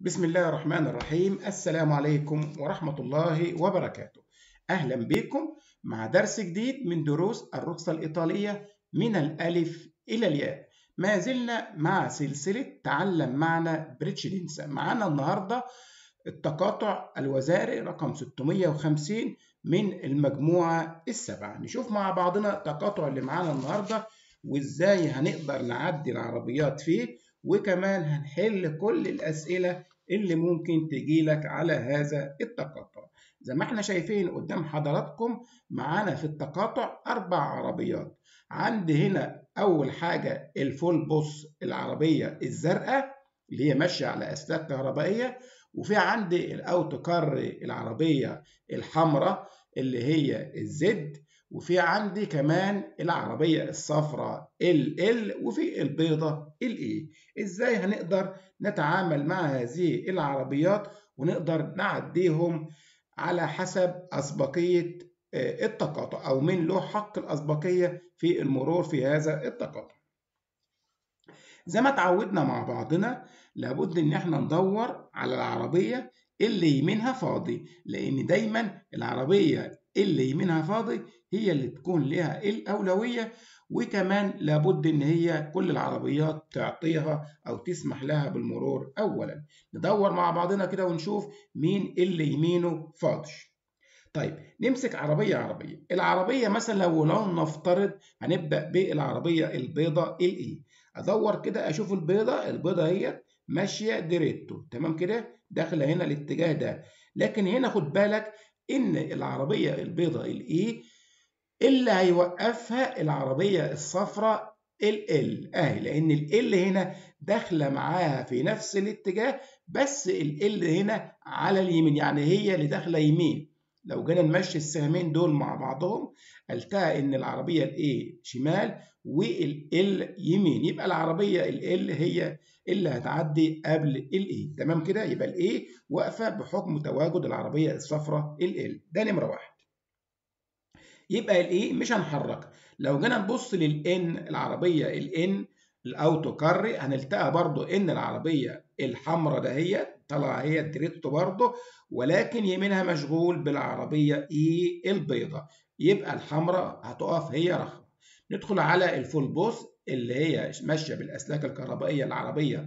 بسم الله الرحمن الرحيم السلام عليكم ورحمة الله وبركاته أهلا بكم مع درس جديد من دروس الرخصة الإيطالية من الألف إلى الياء ما زلنا مع سلسلة تعلم معنا بريتشدينسا معنا النهاردة التقاطع الوزاري رقم 650 من المجموعة السبعة نشوف مع بعضنا التقاطع اللي معانا النهاردة وإزاي هنقدر نعدي العربيات فيه وكمان هنحل كل الأسئلة اللي ممكن تجيلك على هذا التقاطع زي ما احنا شايفين قدام حضراتكم معانا في التقاطع أربع عربيات عندي هنا أول حاجة الفول بوس العربية الزرقاء اللي هي ماشية على أسلاك كهربائية وفي عندي الأوتو كار العربية الحمراء اللي هي الزد وفي عندي كمان العربية الصفراء ال ال وفي البيضة ال اي ازاي هنقدر نتعامل مع هذه العربيات ونقدر نعديهم على حسب أسبقية التقاطع أو من له حق الأسبقية في المرور في هذا التقاطع زي ما اتعودنا مع بعضنا لابد ان احنا ندور على العربية اللي يمينها فاضي لان دايما العربية اللي يمينها فاضي هي اللي تكون لها الأولوية وكمان لابد ان هي كل العربيات تعطيها او تسمح لها بالمرور اولا ندور مع بعضنا كده ونشوف مين اللي يمينه فاضي طيب نمسك عربية عربية العربية مثلا لو لو نفترض هنبدأ بالعربية البيضة الاي ادور كده اشوف البيضة البيضة هي ماشية ديريتو تمام كده داخلة هنا الاتجاه ده لكن هنا خد بالك ان العربية البيضة الاي اللي هيوقفها العربية الصفراء ال ال اهي لان ال ال هنا داخلة معاها في نفس الاتجاه بس ال ال هنا على اليمين يعني هي اللي داخلة يمين لو جينا نمشي السهمين دول مع بعضهم التقى ان العربية الاي شمال والال يمين يبقى العربية ال هي اللي هتعدي قبل الاي تمام كده يبقى الاي واقفة بحكم تواجد العربية الصفراء ال ده نمرة واحد يبقى الايه مش هنحرك لو جينا نبص للان العربيه الان الاوتو كاري هنلتقى برضو ان العربيه الحمراء دهيت طالعه هي الدريتو برضو ولكن يمينها مشغول بالعربيه اي البيضاء يبقى الحمراء هتقف هي رخم ندخل على الفول بوس اللي هي ماشيه بالاسلاك الكهربائيه العربيه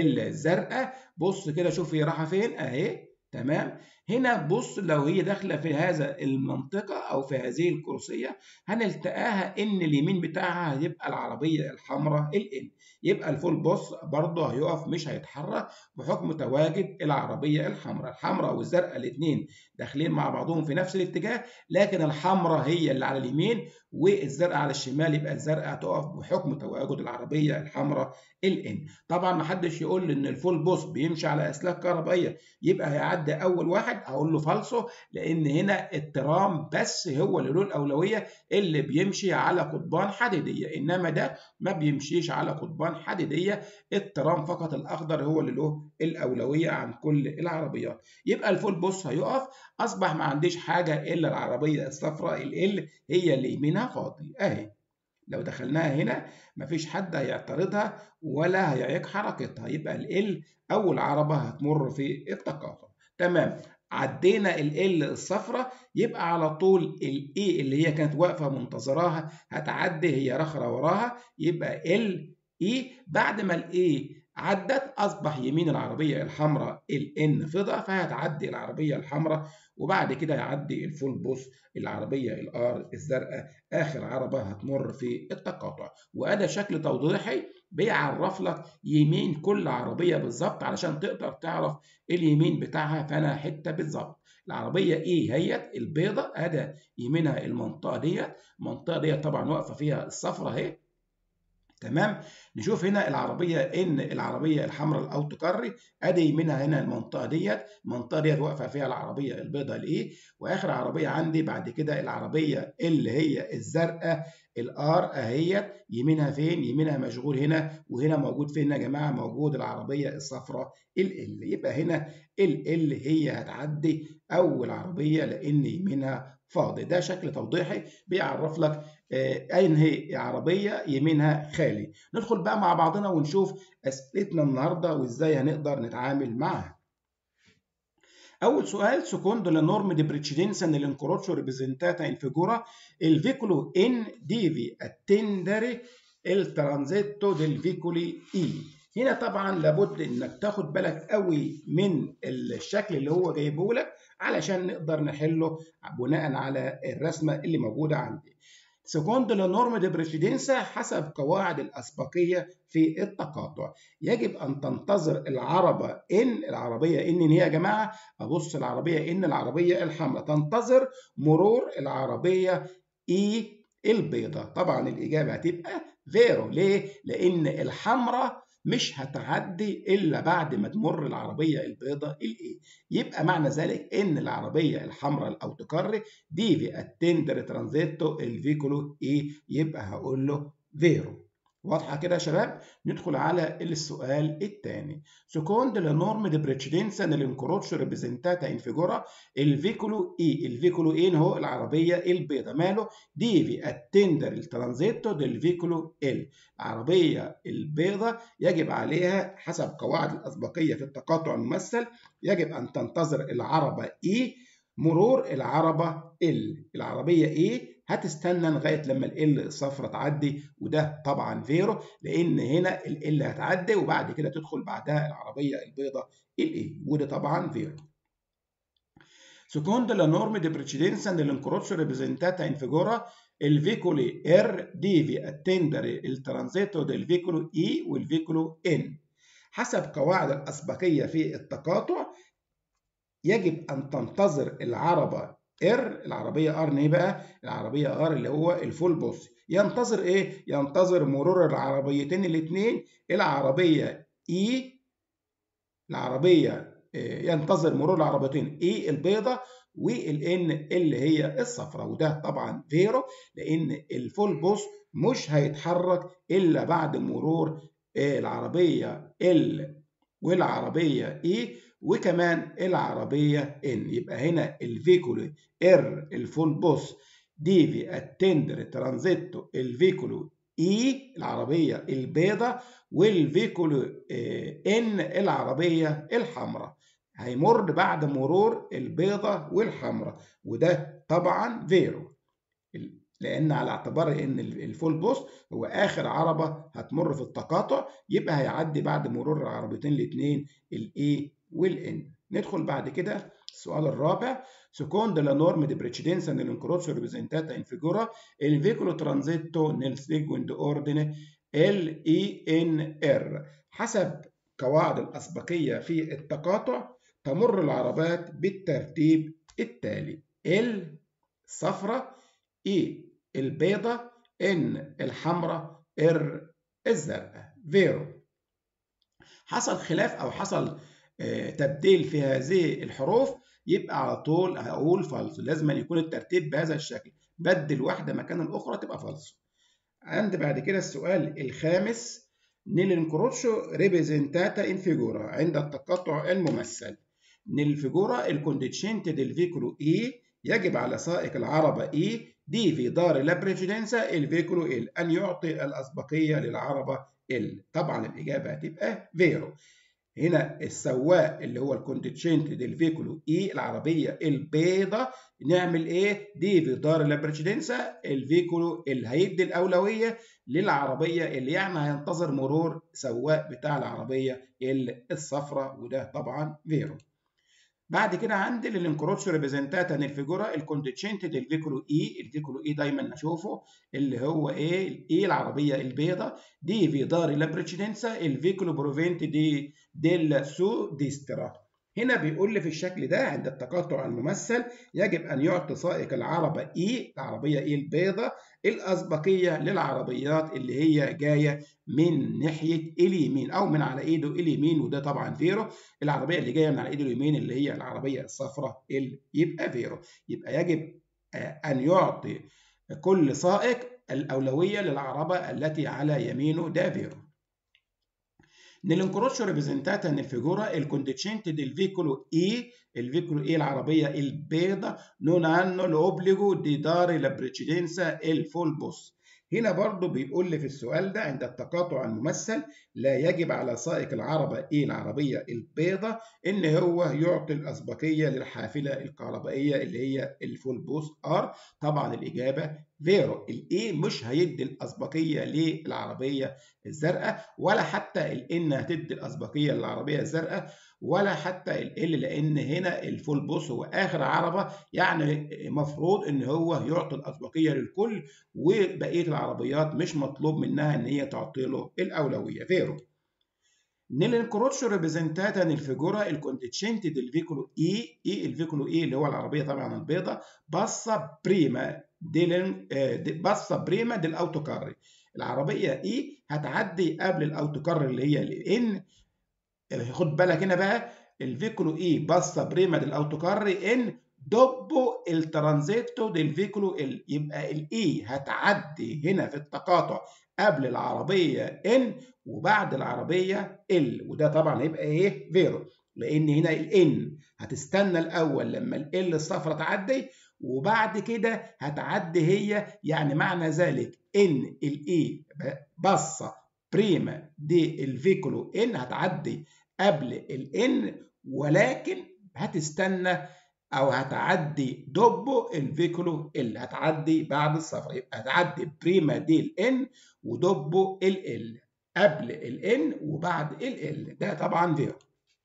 الزرقاء بص كده شوف هي رايحه فين اهي تمام هنا بص لو هي داخله في هذا المنطقه او في هذه الكروسيه هنلتقاها ان اليمين بتاعها هيبقى العربيه الحمراء الان يبقى الفول بوس برضه هيقف مش هيتحرك بحكم تواجد العربيه الحمراء الحمراء والزرقاء الاثنين داخلين مع بعضهم في نفس الاتجاه لكن الحمراء هي اللي على اليمين والزرقاء على الشمال يبقى الزرقاء هتقف بحكم تواجد العربيه الحمراء الان طبعا ما حدش يقول ان الفول بوس بيمشي على اسلاك كهربائيه يبقى هيعدي اول واحد هقول له فالصو لان هنا الترام بس هو اللي له الاولويه اللي بيمشي على قضبان حديديه انما ده ما بيمشيش على قضبان حديديه الترام فقط الاخضر هو اللي له الاولويه عن كل العربيات يبقى الفول بوس هيقف اصبح ما عنديش حاجه الا العربيه الصفراء ال هي اللي يمينها فاضي اهي لو دخلناها هنا مفيش حد هيعترضها ولا هيعيق حركتها يبقى ال اول عربه هتمر في التقاطع تمام عدينا ال الصفراء يبقى على طول الاي اللي هي كانت واقفه منتظراها هتعدي هي رخره وراها يبقى ال اي بعد ما الاي عدت اصبح يمين العربيه الحمراء الان فضه فهتعدي العربيه الحمراء وبعد كده يعدي الفول بوس العربيه الار الزرقاء اخر عربه هتمر في التقاطع وده شكل توضيحي بيعرف لك يمين كل عربيه بالظبط علشان تقدر تعرف اليمين بتاعها فانا حته بالظبط العربيه ايه هيت البيضه ادي يمينها المنطقه ديت المنطقه ديت طبعا واقفه فيها الصفرة اهي تمام نشوف هنا العربيه ان العربيه الحمراء الاوتو كاري ادي يمينها هنا المنطقه ديت المنطقه ديت واقفه فيها العربيه البيضاء الايه واخر عربيه عندي بعد كده العربيه اللي هي الزرقاء الار اهيت يمينها فين يمينها مشغول هنا وهنا موجود فين يا جماعه موجود العربيه الصفراء ال ال يبقى هنا ال ال هي هتعدي اول عربيه لان يمينها فاضي ده شكل توضيحي بيعرف لك انهي عربيه يمينها خالي ندخل بقى مع بعضنا ونشوف اسئلتنا النهارده وازاي هنقدر نتعامل معاها اول سؤال secondo le norme di precedenza nell'incrocio rappresentata in figura il veicolo N deve attendere il transetto del veicoli E هنا طبعا لابد انك تاخد بالك قوي من الشكل اللي هو جايبه لك علشان نقدر نحله بناء على الرسمه اللي موجوده عندي سكوند لنورم دي بريسيدنسا حسب قواعد الأسبقية في التقاطع يجب أن تنتظر العربة إن العربية إن هي يا جماعة أبص العربية إن العربية الحمراء تنتظر مرور العربية إي البيضة طبعا الإجابة هتبقى فيرو ليه؟ لأن الحمراء مش هتعدي الا بعد ما تمر العربيه البيضاء الاي يبقى معنى ذلك ان العربيه الحمراء الاوتوكاري ديفي اتندر ترانزيتو الفيكولو اي يبقى هقول له فيرو واضحه كده يا شباب ندخل على السؤال الثاني secondo le norme di precedenza nell'incrocio rappresentata in figura il veicolo E il veicolo E هو العربيه البيضاء ماله ديفي attendere il transetto del veicolo L العربيه البيضاء يجب عليها حسب قواعد الاسبقيه في التقاطع الممثل يجب ان تنتظر العربه E مرور العربه L العربيه E هتستنى لغايه لما ال الصفرة تعدي وده طبعا فيرو لان هنا ال هتعدي وبعد كده تدخل بعدها العربيه البيضاء الاي وده طبعا فيرو Secondo la norma di precedenza nell'incrocio rappresentata in figura, il veicolo R deve attendere il transetto del veicolo E والveicolo N. حسب قواعد الأسبقية في التقاطع يجب أن تنتظر العربة ار العربيه ار ايه بقى العربيه ار اللي هو الفول بوس ينتظر ايه ينتظر مرور العربيتين الاثنين العربيه اي العربيه ينتظر مرور العربيتين اي البيضه والان اللي هي الصفراء وده طبعا فيرو لان الفول بوس مش هيتحرك الا بعد مرور العربيه ال والعربيه اي وكمان العربية إن يبقى هنا الفيكولو إر الفول بوس ديفي اتندر ترانزيتو الفيكولو إي العربية البيضة والفيكولو إن العربية الحمراء هيمر بعد مرور البيضة والحمراء وده طبعا فيرو لان على اعتبار ان الفول بوست هو اخر عربه هتمر في التقاطع يبقى هيعدي بعد مرور العربيتين الاثنين الاي والان ندخل بعد كده السؤال الرابع secondo la norma di precedenza nell'incrocio rappresentata in figura il veicolo transitto nel seguente ordine LENR حسب قواعد الأسبقية في التقاطع تمر العربات بالترتيب التالي ال صفرة E البيضة N الحمراء R الزرقاء فيرو حصل خلاف أو حصل تبديل في هذه الحروف يبقى على طول هقول فالصو لازم يكون الترتيب بهذا الشكل بدل واحدة مكان الأخرى تبقى فالصو عند بعد كده السؤال الخامس نيلانكروتشو ريبريزنتاتا ان فيجورا عند التقاطع الممثل نيل الكونديتشنت ديل فيكولو اي يجب على سائق العربة اي دي في دار لا بريسيدنسا الفيكولو ال ان يعطي الاسبقيه للعربه ال طبعا الاجابه هتبقى فيرو هنا السواق اللي هو الكونديتشنت ديل فيكولو اي العربيه البيضاء نعمل ايه دي في دار لا بريسيدنسا الفيكولو اللي هيدي الاولويه للعربيه اللي يعني هينتظر مرور سواق بتاع العربيه الصفراء وده طبعا فيرو بعد كده عندي الانكروتشو ريبريزنتاتا nel figura الكونديتشنت del فيكولو اي الفيكولو اي دايما نشوفه اللي هو ايه الاي العربيه البيضاء دي في دار لا بريتشيدنسا الفيكولو بروفينتي دي ديل سو ديسترا هنا بيقول لي في الشكل ده عند التقاطع الممثل يجب ان يعطي سائق العربه اي العربيه اي البيضاء الاسبقيه للعربيات اللي هي جايه من ناحيه اليمين او من على ايده اليمين وده طبعا فيرو العربيه اللي جايه من على ايده اليمين اللي هي العربيه الصفراء اللي يبقى فيرو يبقى يجب ان يعطي كل سائق الاولويه للعربه التي على يمينه ده فيرو Nell'incrocio rappresentata nel figura il conducente del veicolo E, il veicolo E العربية البيضاء non hanno l'obbligo di dare la precedenza il full bus. هنا برضو بيقول لي في السؤال ده عند التقاطع الممثل لا يجب على سائق العربة إيه العربية البيضاء إن هو يعطي الأسبقية للحافلة الكهربائية اللي هي الفول بوس ار طبعا الإجابة فيرو الإيه مش هيدي الأسبقية للعربية الزرقاء ولا حتى الإن هتدي الأسبقية للعربية الزرقاء ولا حتى ال لان هنا الفول بوس هو اخر عربه يعني مفروض ان هو يعطي الاسبقيه للكل وبقيه العربيات مش مطلوب منها ان هي تعطي له الاولويه فيرو Nell'incrocio rappresentata nel figura il conducente del veicolo E, E il veicolo E اللي هو العربية طبعا البيضاء passa prima del passa prima dell'autocarri العربية E هتعدي قبل الاوتوكار اللي هي الان خد بالك هنا بقى الفيكولو اي باسا بريما دell'autocarri ان دوبو الترانزيتو ديل فيكولو ال يبقى الاي هتعدي هنا في التقاطع قبل العربيه ان وبعد العربيه ال وده طبعا هيبقى ايه فيرو لان هنا الان هتستنى الاول لما ال الصفراء تعدي وبعد كده هتعدي هي يعني معنى ذلك ان الاي بصه بريما دي الفيكولو ان هتعدي قبل الان ولكن هتستنى او هتعدي دوبو الفيكولو ال هتعدي بعد الصفر يبقى هتعدي بريما دي الان ودوبو ال قبل الان وبعد ال ده طبعا فيرو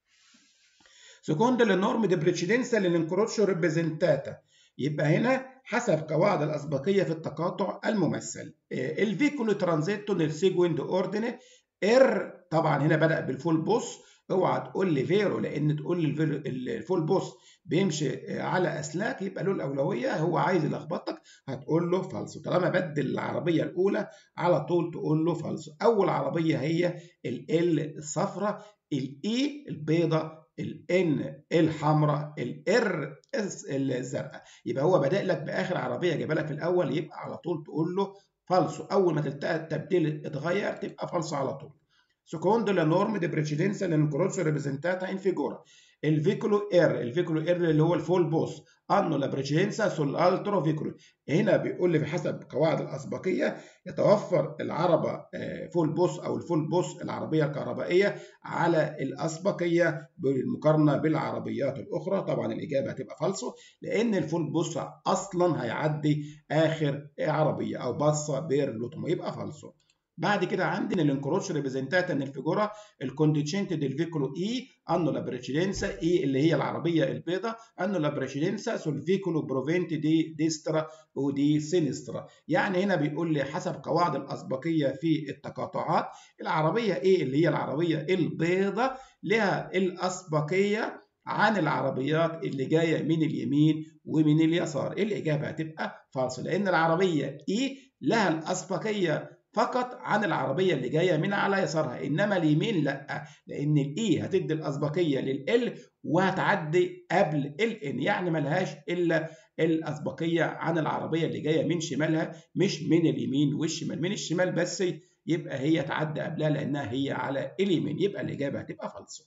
Secondo le norme di precedenza dell'incrocio rappresentata يبقى هنا حسب قواعد الأسبقية في التقاطع الممثل الفيكولو ترانزيتو نel seguente ordine ار طبعا هنا بدأ بالفول بوس اوعى تقول لي فيرو لان تقول لي الفول بوس بيمشي على اسلاك يبقى له الاولويه هو عايز يلخبطك هتقول له فالسو طالما بدل العربيه الاولى على طول تقول له فالسو اول عربيه هي ال الصفراء الاي البيضاء الان الحمراء الار الزرقاء يبقى هو بادئ لك باخر عربيه جايبها لك في الاول يبقى على طول تقول له فالسو اول ما تلتقى التبديل اتغير تبقى فالسو على طول secondo la norma di precedenza dell'incrocio rappresentata in figura il veicolo R il veicolo R اللي هو الفول بوس hanno la precedenza sull'altro veicolo هنا بيقول لي بحسب قواعد الأسبقية يتوفر العربة فول بوس أو الفول بوس العربية الكهربائية على الأسبقية بالمقارنة بالعربيات الأخرى طبعا الإجابة هتبقى فالسو لأن الفول بوس أصلا هيعدي آخر عربية أو باصة بير لوتومو يبقى فالسو بعد كده عندنا الانكروتش ريبريزنتاتا nel figura il conducente del veicolo E hanno la precedenza E اللي هي العربية البيضاء hanno la precedenza sul veicolo proventi di destra ودي sinistra يعني هنا بيقول لي حسب قواعد الأسبقية في التقاطعات العربية E اللي هي العربية البيضاء لها الأسبقية عن العربيات اللي جاية من اليمين ومن اليسار الإجابة هتبقى فالص لأن العربية E لها الأسبقية فقط عن العربية اللي جاية من على يسارها إنما اليمين لأ لأن الإي هتدي الأسبقية للإل وهتعدي قبل الإن يعني ملهاش إلا الأسبقية عن العربية اللي جاية من شمالها مش من اليمين والشمال من الشمال بس يبقى هي تعدي قبلها لأنها هي على اليمين يبقى الإجابة هتبقى فالصو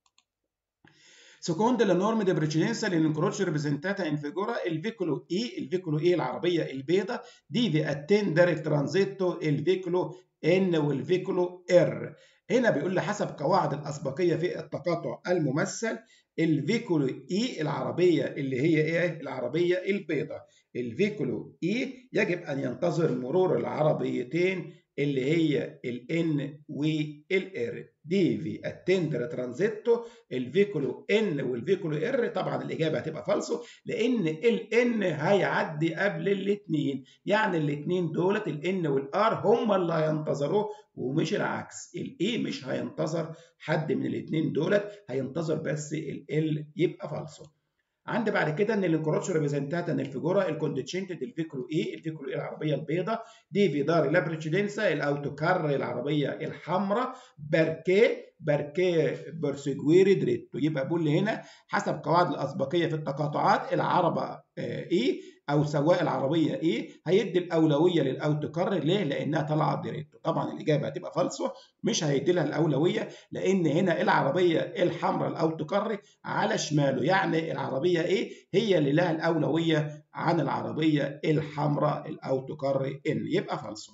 Secondo le norme di precedenza dell'incrocio rappresentata in figura il veicolo E, il veicolo E العربية البيضاء deve attendere il transetto il veicolo N والveicolo R هنا بيقول لي حسب قواعد الأسبقية في التقاطع الممثل الفيكولو اي العربية اللي هي ايه العربية البيضاء الفيكولو اي يجب أن ينتظر مرور العربيتين اللي هي ال N وال R ديفي attendere transetto الفيكولو N والفيكولو R طبعا الإجابة هتبقى فالسو لأن ال N هيعدي قبل الاثنين يعني الاثنين دولت ال N وال R هم اللي هينتظروه ومش العكس ال E مش هينتظر حد من الاثنين دولت هينتظر بس ال L يبقى فالسو عندي بعد كده ان الانكروتشو ريبريزنتاتا nel figura il conducente del veicolo E الفيكولو E العربيه البيضاء دي في دار لا بريتشيدنسا الاوتوكار العربيه الحمراء بركي باركيه برسيجويري دريتو يبقى بقول لي هنا حسب قواعد الاسبقيه في التقاطعات العربه ايه او سواق العربيه ايه هيدي الاولويه للاوتوكار ليه لانها طالعه دريتو طبعا الاجابه هتبقى فالسو مش هيدي لها الاولويه لان هنا العربيه الحمراء الاوتوكار على شماله يعني العربيه ايه هي اللي لها الاولويه عن العربيه الحمراء الاوتوكار ان يبقى فالسو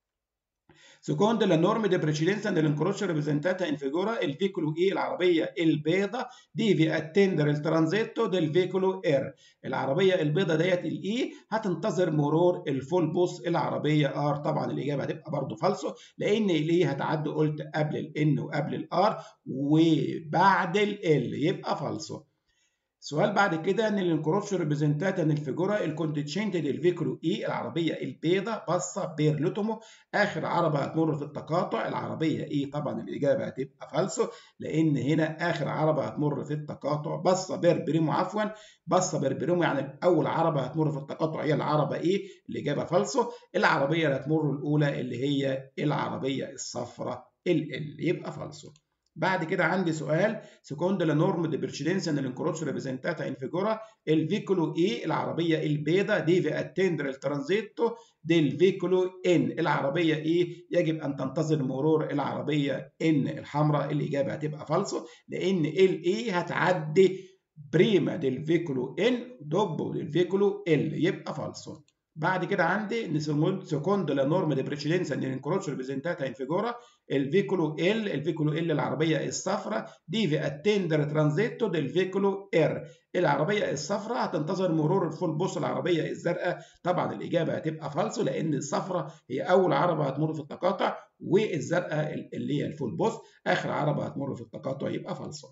Secondo la norma di precedenza dell'incrocio rappresentata in figura, il veicolo E العربية البيضاء deve attendere il transetto del veicolo R. العربية البيضاء ديت الإي هتنتظر مرور الفول بوس العربية R. طبعا الإجابة هتبقى برضه فالسو لأن الإي هتعدي قلت قبل الإن وقبل الآر وبعد ال يبقى فالسو. سؤال بعد كده ان الانكروتشو ريبريزنتاتا الفيجورا الكونتيتشنت ديل فيكولو اي العربيه البيضاء باصه بير لوتومو اخر عربه هتمر في التقاطع العربيه اي طبعا الاجابه هتبقى فالسو لان هنا اخر عربه هتمر في التقاطع باصه بير بريمو عفوا باصه بير بريمو يعني اول عربه هتمر في التقاطع هي العربه اي الاجابه فالسو العربيه اللي هتمر الاولى اللي هي العربيه الصفراء ال ال يبقى فالسو بعد كده عندي سؤال secondo la norma di precedenza nell'incrocio rappresentata in figura il veicolo E العربية البيضاء deve attendere il transetto del veicolo N العربية E يجب أن تنتظر مرور العربية N الحمراء الإجابة هتبقى فالسو لأن ال E هتعدي بريما del veicolo N دوبو del veicolo L يبقى فالسو بعد كده عندي secondo la norma di precedenza nell'incrocio rappresentata in figura il veicolo L il veicolo L العربية الصفراء deve attendere transetto del veicolo R العربية الصفراء هتنتظر مرور الفول بوس العربية الزرقاء طبعا الإجابة هتبقى فالسو لأن الصفراء هي أول عربة هتمر في التقاطع والزرقاء اللي هي الفول بوس آخر عربة هتمر في التقاطع يبقى فالسو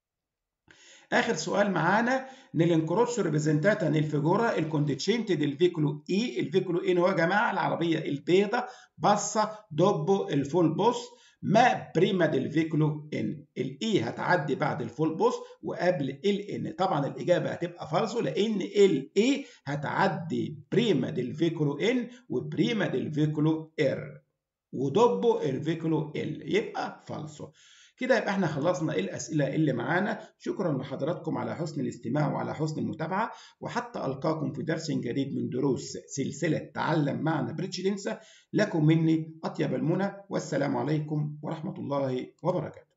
اخر سؤال معانا nell'incrocio rappresentata nel figura il conducente del veicolo E الفيكولو E هو يا جماعه العربيه البيضاء باصه دوبو الفول بوس ما بريما del veicolo N الاي هتعدي بعد الفول بوس وقبل ال ان طبعا الاجابه هتبقى فالسو لان الاي هتعدي بريما del veicolo N وبريما del veicolo R ودوبو الفيكولو ال يبقى فالسو كده يبقى احنا خلصنا الاسئله اللي معانا شكرا لحضراتكم على حسن الاستماع وعلى حسن المتابعه وحتى القاكم في درس جديد من دروس سلسله تعلم معنا بريتش لكم مني اطيب المنى والسلام عليكم ورحمه الله وبركاته